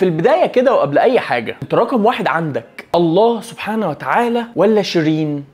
في البدايه كده وقبل اي حاجه انت رقم واحد عندك الله سبحانه وتعالى ولا شيرين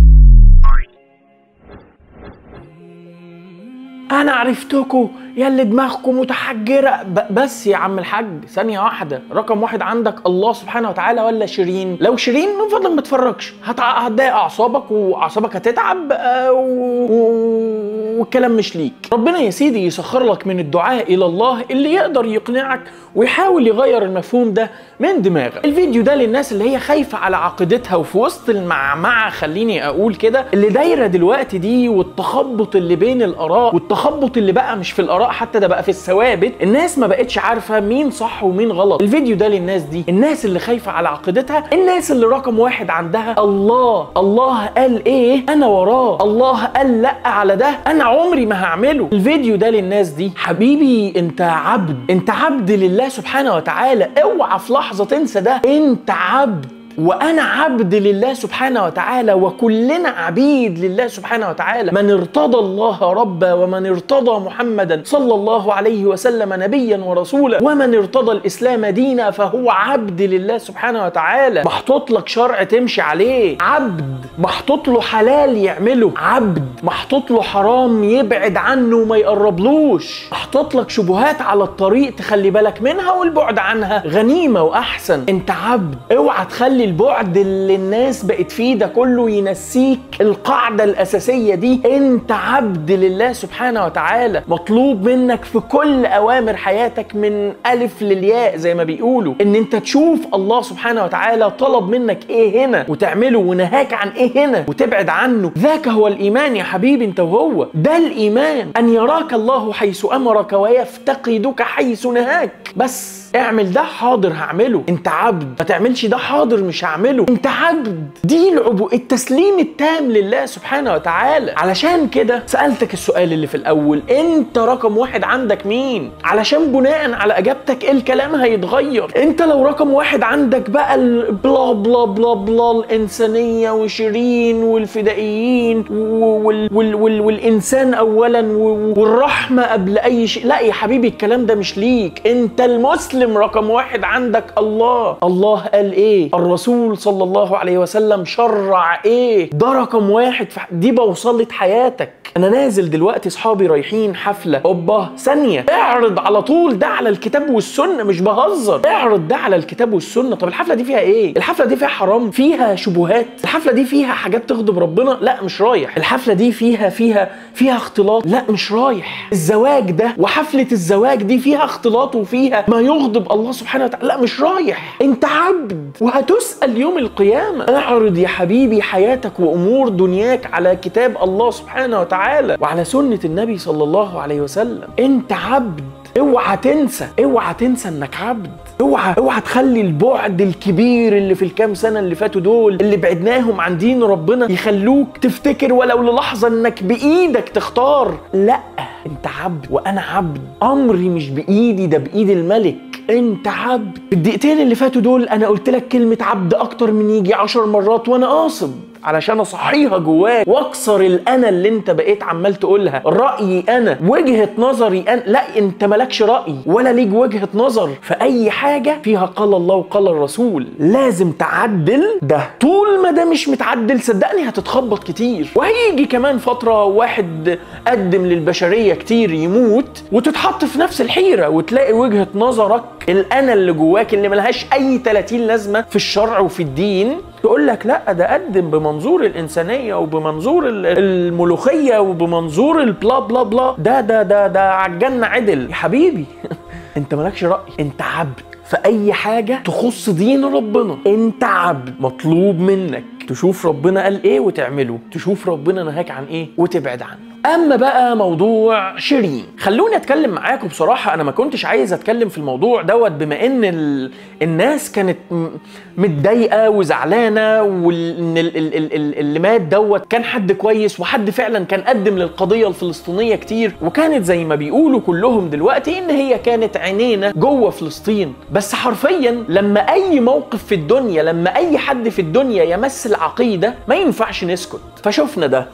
انا عرفتكم يا اللي دماغكم متحجره ب- بس يا عم الحاج ثانيه واحده رقم واحد عندك الله سبحانه وتعالى ولا شيرين لو شيرين من فضلك ما تتفرجش هتع- هتضايق اعصابك واعصابك هتتعب آه، و... و... والكلام مش ليك ربنا يا سيدي يسخر لك من الدعاء الى الله اللي يقدر يقنعك ويحاول يغير المفهوم ده من دماغك الفيديو ده للناس اللي هي خايفه على عقيدتها وفي وسط المعمعه خليني اقول كده اللي دايره دلوقتي دي والتخبط اللي بين الاراء والتخبط اللي بقى مش في الاراء حتى ده بقى في الثوابت الناس ما بقتش عارفه مين صح ومين غلط الفيديو ده للناس دي الناس اللي خايفه على عقيدتها الناس اللي رقم واحد عندها الله الله قال ايه انا وراه الله قال لا على ده انا عمري ما هعمله الفيديو ده للناس دي حبيبي انت عبد انت عبد لله سبحانه وتعالى اوعى في لحظه تنسى ده انت عبد وانا عبد لله سبحانه وتعالى وكلنا عبيد لله سبحانه وتعالى من ارتضى الله ربا ومن ارتضى محمدا صلى الله عليه وسلم نبيا ورسولا ومن ارتضى الاسلام دينا فهو عبد لله سبحانه وتعالى محطوط لك شرع تمشي عليه عبد محطوط له حلال يعمله عبد محطوط له حرام يبعد عنه وما يقربلوش محطوط لك شبهات على الطريق تخلي بالك منها والبعد عنها غنيمه واحسن انت عبد اوعى تخلي البعد اللي الناس بقت فيه ده كله ينسيك القاعده الاساسيه دي انت عبد لله سبحانه وتعالى مطلوب منك في كل اوامر حياتك من الف للياء زي ما بيقولوا ان انت تشوف الله سبحانه وتعالى طلب منك ايه هنا وتعمله ونهاك عن ايه هنا وتبعد عنه ذاك هو الايمان يا حبيبي انت وهو ده الايمان ان يراك الله حيث امرك ويفتقدك حيث نهاك بس اعمل ده حاضر هعمله انت عبد ما تعملش ده حاضر مش هعمله انت عبد دي العبو التسليم التام لله سبحانه وتعالى علشان كده سألتك السؤال اللي في الاول انت رقم واحد عندك مين علشان بناء على اجابتك الكلام هيتغير انت لو رقم واحد عندك بقى البلا بلا بلا بلا الانسانيه وشيرين والفدائيين وال وال وال والانسان اولا و- والرحمه قبل اي شيء لا يا حبيبي الكلام ده مش ليك انت المسلم رقم واحد عندك الله الله قال ايه الرسول صلى الله عليه وسلم شرع ايه ده رقم واحد في ح- دي بوصلة حياتك انا نازل دلوقتي اصحابي رايحين حفله اوبا ثانيه اعرض على طول ده على الكتاب والسنه مش بهزر اعرض ده على الكتاب والسنه طب الحفله دي فيها ايه الحفله دي فيها حرام فيها شبهات الحفله دي فيها حاجات تغضب ربنا لا مش رايح الحفله دي فيها فيها فيها اختلاط لا مش رايح الزواج ده وحفله الزواج دي فيها اختلاط وفيها ما يغضب الله سبحانه وتعالى لا مش رايح انت عبد وهتسال يوم القيامه اعرض يا حبيبي حياتك وامور دنياك على كتاب الله سبحانه وتعالى وعلى سنه النبي صلى الله عليه وسلم انت عبد اوعى تنسى اوعى تنسى انك عبد اوعى اوعى تخلي البعد الكبير اللي في الكام سنه اللي فاتوا دول اللي بعدناهم عن دين ربنا يخلوك تفتكر ولو للحظه انك بايدك تختار لا انت عبد وانا عبد امري مش بايدي ده بايد الملك انت عبد في الدقيقتين اللي فاتوا دول انا قلت لك كلمه عبد اكتر من يجي عشر مرات وانا قاصد علشان اصحيها جواك واكسر الانا اللي انت بقيت عمال تقولها رايي انا وجهه نظري انا لا انت مالكش راي ولا ليك وجهه نظر في اي حاجه فيها قال الله وقال الرسول لازم تعدل ده طول ما ده مش متعدل صدقني هتتخبط كتير وهيجي كمان فتره واحد قدم للبشريه كتير يموت وتتحط في نفس الحيره وتلاقي وجهه نظرك الانا اللي جواك اللي ملهاش اي 30 لازمه في الشرع وفي الدين تقول لك لا ده قدم بمنظور الانسانيه وبمنظور ال- الملوخيه وبمنظور البلا بلا بلا ده ده ده ده على الجنه عدل يا حبيبي انت مالكش راي انت عبد في اي حاجه تخص دين ربنا انت عبد مطلوب منك تشوف ربنا قال ايه وتعمله تشوف ربنا نهاك عن ايه وتبعد عنه اما بقى موضوع شيرين خلوني اتكلم معاكم بصراحه انا ما كنتش عايز اتكلم في الموضوع دوت بما ان ال... الناس كانت م- متضايقه وزعلانه وان ال... ال... ال... ال- اللي مات دوت كان حد كويس وحد فعلا كان قدم للقضيه الفلسطينيه كتير وكانت زي ما بيقولوا كلهم دلوقتي ان هي كانت عينينا جوه فلسطين بس حرفيا لما اي موقف في الدنيا لما اي حد في الدنيا يمس العقيده ما ينفعش نسكت فشفنا ده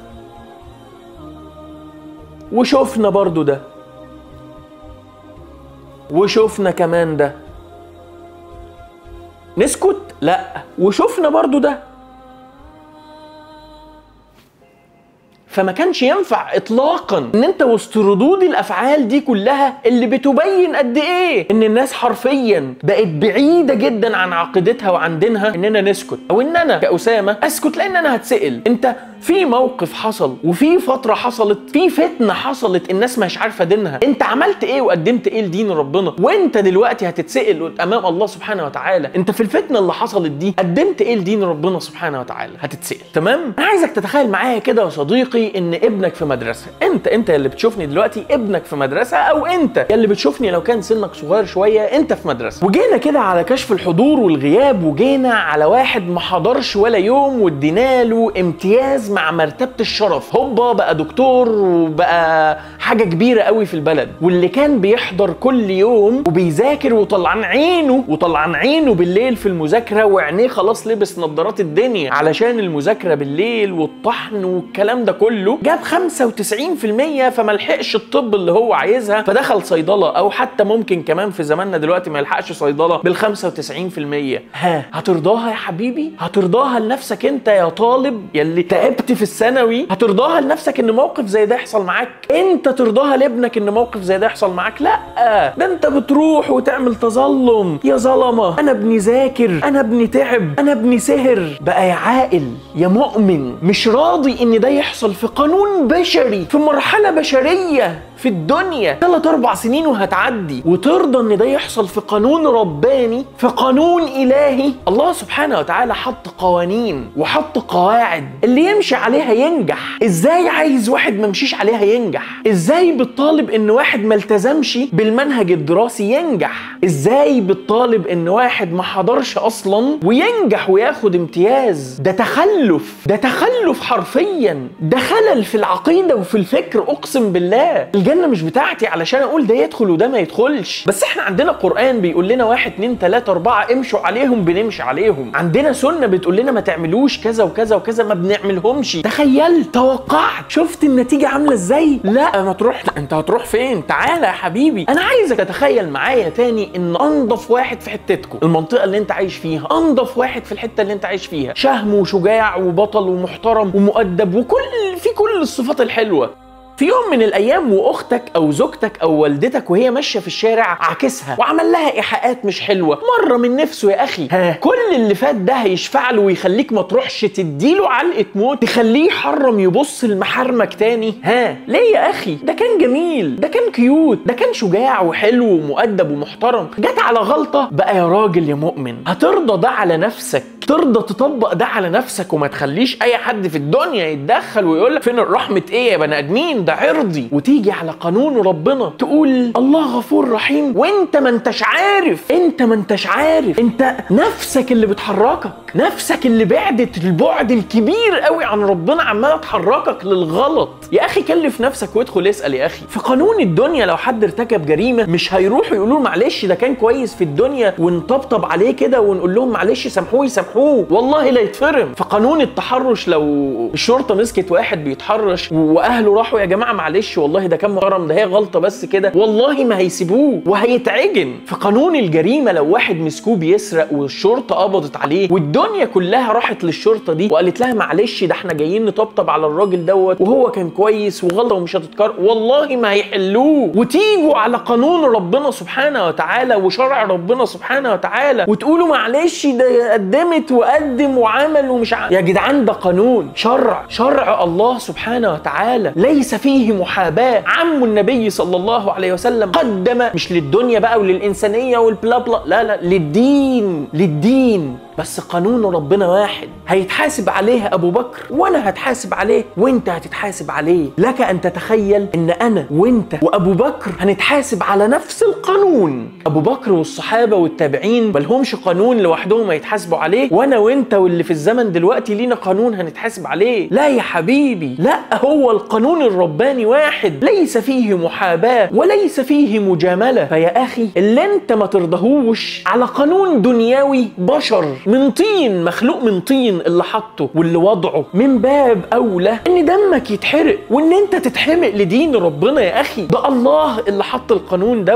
وشفنا برضو ده وشفنا كمان ده نسكت لا وشفنا برضو ده فما كانش ينفع اطلاقا ان انت وسط ردود الافعال دي كلها اللي بتبين قد ايه ان الناس حرفيا بقت بعيده جدا عن عقيدتها وعن دينها اننا نسكت او ان انا كاسامه اسكت لان انا هتسال انت في موقف حصل وفي فتره حصلت في فتنه حصلت الناس مش عارفه دينها انت عملت ايه وقدمت ايه لدين ربنا وانت دلوقتي هتتسال امام الله سبحانه وتعالى انت في الفتنه اللي حصلت دي قدمت ايه لدين ربنا سبحانه وتعالى هتتسال تمام انا عايزك تتخيل معايا كده يا صديقي ان ابنك في مدرسه انت انت اللي بتشوفني دلوقتي ابنك في مدرسه او انت اللي بتشوفني لو كان سنك صغير شويه انت في مدرسه وجينا كده على كشف الحضور والغياب وجينا على واحد ما حضرش ولا يوم وادينا له امتياز مع مرتبه الشرف هوبا بقى دكتور وبقى حاجه كبيره قوي في البلد واللي كان بيحضر كل يوم وبيذاكر وطلعان عينه وطلعان عينه بالليل في المذاكره وعينيه خلاص لبس نظارات الدنيا علشان المذاكره بالليل والطحن والكلام ده كله جاب 95% فما لحقش الطب اللي هو عايزها فدخل صيدله او حتى ممكن كمان في زماننا دلوقتي ما يلحقش صيدله بال 95% ها هترضاها يا حبيبي هترضاها لنفسك انت يا طالب يلي تعبت في الثانوي هترضاها لنفسك ان موقف زي ده يحصل معاك انت ترضاها لابنك ان موقف زي ده يحصل معاك لا ده انت بتروح وتعمل تظلم يا ظلمه انا ابني ذاكر انا ابني تعب انا ابني سهر بقى يا عاقل يا مؤمن مش راضي ان ده يحصل في قانون بشري في مرحله بشريه في الدنيا ثلاث اربع سنين وهتعدي وترضى ان ده يحصل في قانون رباني في قانون الهي الله سبحانه وتعالى حط قوانين وحط قواعد اللي يمشي عليها ينجح ازاي عايز واحد ما مشيش عليها ينجح ازاي بتطالب ان واحد ما التزمش بالمنهج الدراسي ينجح ازاي بتطالب ان واحد ما حضرش اصلا وينجح وياخد امتياز ده تخلف ده تخلف حرفيا ده خلل في العقيده وفي الفكر اقسم بالله الجنه مش بتاعتي علشان اقول ده يدخل وده ما يدخلش بس احنا عندنا قران بيقول لنا واحد اتنين تلاته اربعه امشوا عليهم بنمشي عليهم عندنا سنه بتقول لنا ما تعملوش كذا وكذا وكذا ما بنعملهمش تخيلت توقعت شفت النتيجه عامله ازاي لا ما تروح انت هتروح فين تعالى يا حبيبي انا عايزك تتخيل معايا تاني ان انضف واحد في حتتكم المنطقه اللي انت عايش فيها انضف واحد في الحته اللي انت عايش فيها شهم وشجاع وبطل ومحترم ومؤدب وكل في كل الصفات الحلوه في يوم من الايام واختك او زوجتك او والدتك وهي ماشيه في الشارع عاكسها وعمل لها ايحاءات مش حلوه مره من نفسه يا اخي ها كل اللي فات ده هيشفع له ويخليك ما تروحش تديله علقه موت تخليه يحرم يبص لمحارمك تاني ها ليه يا اخي ده كان جميل ده كان كيوت ده كان شجاع وحلو ومؤدب ومحترم جت على غلطه بقى يا راجل يا مؤمن هترضى ده على نفسك ترضى تطبق ده على نفسك وما تخليش اي حد في الدنيا يتدخل ويقول لك فين الرحمه ايه يا بني ادمين ده عرضي وتيجي على قانون ربنا تقول الله غفور رحيم وانت ما انتش عارف انت ما انتش عارف انت نفسك اللي بتحركك نفسك اللي بعدت البعد الكبير قوي عن ربنا عماله تحركك للغلط يا اخي كلف نفسك وادخل اسال يا اخي في قانون الدنيا لو حد ارتكب جريمه مش هيروحوا يقولوا له معلش ده كان كويس في الدنيا ونطبطب عليه كده ونقول لهم معلش سامحوه يسامحوه والله لا يتفرم في قانون التحرش لو الشرطه مسكت واحد بيتحرش واهله راحوا يا جماعه معلش والله ده كان محترم ده هي غلطه بس كده والله ما هيسيبوه وهيتعجن في قانون الجريمه لو واحد مسكوه بيسرق والشرطه قبضت عليه والدنيا كلها راحت للشرطه دي وقالت لها معلش ده احنا جايين نطبطب على الراجل دوت وهو كان كويس وغلطه ومش هتتكرر والله ما هيحلوه وتيجوا على قانون ربنا سبحانه وتعالى وشرع ربنا سبحانه وتعالى وتقولوا معلش ده قدمت وقدم وعمل ومش ع... يا جدعان ده قانون شرع شرع الله سبحانه وتعالى ليس فيه محاباه عم النبي صلى الله عليه وسلم قدم مش للدنيا بقى وللانسانيه والبلا بلا لا لا للدين للدين بس قانون ربنا واحد هيتحاسب عليها ابو بكر وانا هتحاسب عليه وانت هتتحاسب عليه لك ان تتخيل ان انا وانت وابو بكر هنتحاسب على نفس القانون ابو بكر والصحابه والتابعين ملهمش قانون لوحدهم هيتحاسبوا عليه وانا وانت واللي في الزمن دلوقتي لينا قانون هنتحاسب عليه لا يا حبيبي لا هو القانون الرباني واحد ليس فيه محاباه وليس فيه مجامله فيا اخي اللي انت ما ترضهوش على قانون دنيوي بشر من طين مخلوق من طين اللي حطه واللي وضعه من باب اولى ان دمك يتحرق وان انت تتحمق لدين ربنا يا اخي ده الله اللي حط القانون دوت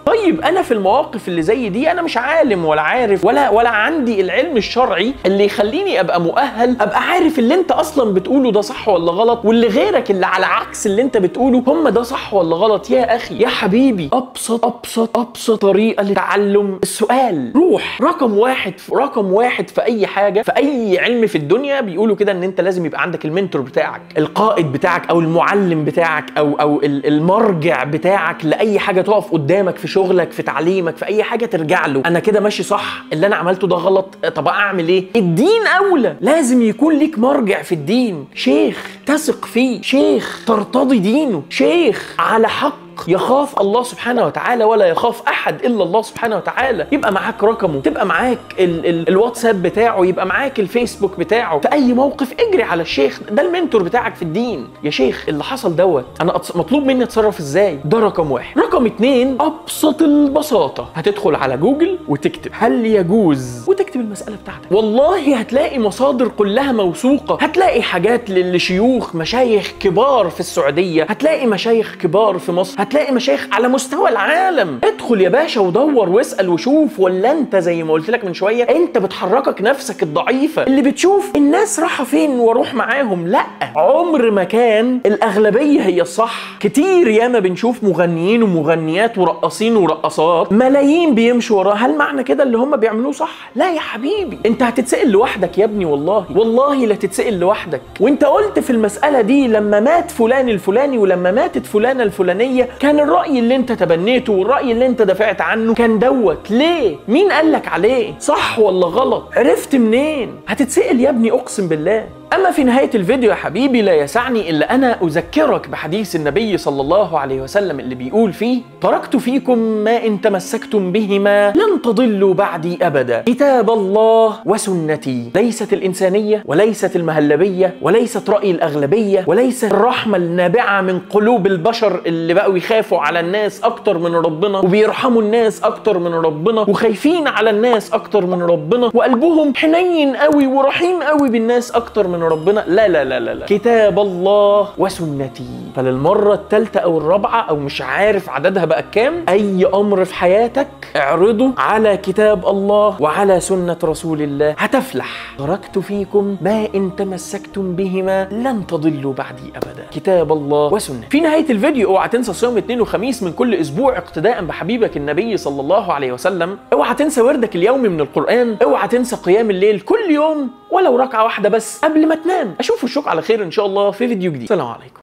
طيب انا في المواقف اللي زي دي انا مش عالم ولا عارف ولا ولا عندي العلم الشرعي اللي يخليني ابقى مؤهل ابقى عارف اللي انت اصلا بتقوله ده صح ولا غلط واللي غيرك اللي على عكس اللي انت بتقوله هم ده صح ولا غلط يا اخي يا حبيبي ابسط ابسط ابسط طريقه لتعلم السؤال روح رقم واحد رقم واحد في اي حاجه في اي علم في الدنيا بيقولوا كده ان انت لازم يبقى عندك المنتور بتاعك القائد بتاعك او المعلم بتاعك او او ال- المرجع بتاعك لاي حاجه تقف قدامك في شغلك في تعليمك في اي حاجه ترجع له انا كده ماشي صح اللي انا عملته ده غلط طب اعمل ايه الدين اولى لازم يكون ليك مرجع في الدين شيخ تثق فيه شيخ ترتضي دينه شيخ على حق يخاف الله سبحانه وتعالى ولا يخاف احد الا الله سبحانه وتعالى يبقى معاك رقمه تبقى معاك ال ال الواتساب بتاعه يبقى معاك الفيسبوك بتاعه في اي موقف اجري على الشيخ ده المنتور بتاعك في الدين يا شيخ اللي حصل دوت انا أتص... مطلوب مني اتصرف ازاي ده رقم واحد رقم اتنين ابسط البساطه هتدخل على جوجل وتكتب هل يجوز وتكتب المساله بتاعتك والله هتلاقي مصادر كلها موثوقه هتلاقي حاجات للشيوخ مشايخ كبار في السعوديه هتلاقي مشايخ كبار في مصر هتلاقي مشايخ على مستوى العالم ادخل يا باشا ودور واسال وشوف ولا انت زي ما قلت لك من شويه انت بتحركك نفسك الضعيفه اللي بتشوف الناس رايحه فين واروح معاهم لا عمر ما كان الاغلبيه هي الصح كتير ياما بنشوف مغنيين ومغنيات ورقصين ورقصات ملايين بيمشوا وراه هل معنى كده اللي هم بيعملوه صح لا يا حبيبي انت هتتسال لوحدك يا ابني والله والله لا تتسال لوحدك وانت قلت في المساله دي لما مات فلان الفلاني ولما ماتت فلانه الفلانيه كان الرأي اللي انت تبنيته والرأي اللي انت دافعت عنه كان دوت ليه؟ مين قالك عليه؟ صح ولا غلط؟ عرفت منين؟ هتتسأل يا ابني أقسم بالله أما في نهاية الفيديو يا حبيبي لا يسعني إلا أنا أذكرك بحديث النبي صلى الله عليه وسلم اللي بيقول فيه تركت فيكم ما إن تمسكتم بهما لن تضلوا بعدي أبدا كتاب الله وسنتي ليست الإنسانية وليست المهلبية وليست رأي الأغلبية وليست الرحمة النابعة من قلوب البشر اللي بقوا يخافوا على الناس أكتر من ربنا وبيرحموا الناس أكتر من ربنا وخايفين على الناس أكتر من ربنا وقلبهم حنين قوي ورحيم قوي بالناس أكتر من ربنا لا لا لا لا, لا. كتاب الله وسنتي فللمرة الثالثة أو الرابعة أو مش عارف عددها بقى كام أي أمر في حياتك اعرضه على كتاب الله وعلى سنة رسول الله هتفلح تركت فيكم ما إن تمسكتم بهما لن تضلوا بعدي أبدا كتاب الله وسنة في نهاية الفيديو اوعى تنسى صيام اثنين وخميس من كل أسبوع اقتداء بحبيبك النبي صلى الله عليه وسلم اوعى تنسى وردك اليومي من القرآن اوعى تنسى قيام الليل كل يوم ولو ركعة واحدة بس قبل ما تنام أشوف وشك على خير إن شاء الله في فيديو جديد سلام عليكم